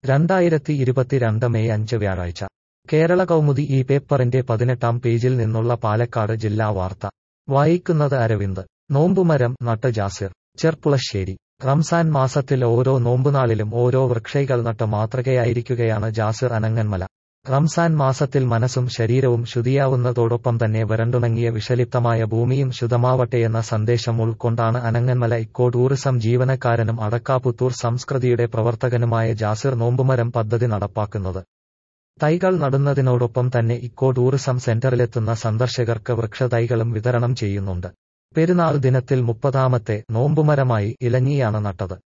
രണ്ടായിരത്തി ഇരുപത്തിരണ്ട് മെയ് അഞ്ച് വ്യാഴാഴ്ച കേരള കൗമുദി ഈ പേപ്പറിന്റെ പതിനെട്ടാം പേജിൽ നിന്നുള്ള പാലക്കാട് ജില്ലാ വാർത്ത വായിക്കുന്നത് അരവിന്ദ് നോമ്പുമരം നട്ട് ജാസിർ ചെർപ്പുളശ്ശേരി റംസാൻ മാസത്തിൽ ഓരോ നോമ്പുനാളിലും ഓരോ വൃക്ഷൈകൾ നട്ട് മാതൃകയായിരിക്കുകയാണ് ജാസിർ അനങ്ങന്മല റംസാൻ മാസത്തിൽ മനസ്സും ശരീരവും ശുതിയാവുന്നതോടൊപ്പം തന്നെ വരണ്ടുണങ്ങിയ വിഷലിപ്തമായ ഭൂമിയും ശുദ്ധമാവട്ടെയെന്ന സന്ദേശം ഉൾക്കൊണ്ടാണ് അനങ്ങന്മല ഇക്കോ ടൂറിസം ജീവനക്കാരനും അടക്കാപുത്തൂർ സംസ്കൃതിയുടെ പ്രവർത്തകനുമായ ജാസിർ നോമ്പുമരം പദ്ധതി നടപ്പാക്കുന്നത് തൈകൾ നടുന്നതിനോടൊപ്പം തന്നെ ഇക്കോ ടൂറിസം സെന്ററിലെത്തുന്ന സന്ദർശകർക്ക് വൃക്ഷതൈകളും വിതരണം ചെയ്യുന്നുണ്ട് പെരുന്നാൾ ദിനത്തിൽ മുപ്പതാമത്തെ നോമ്പുമരമായി ഇലഞ്ഞിയാണ് നട്ടത്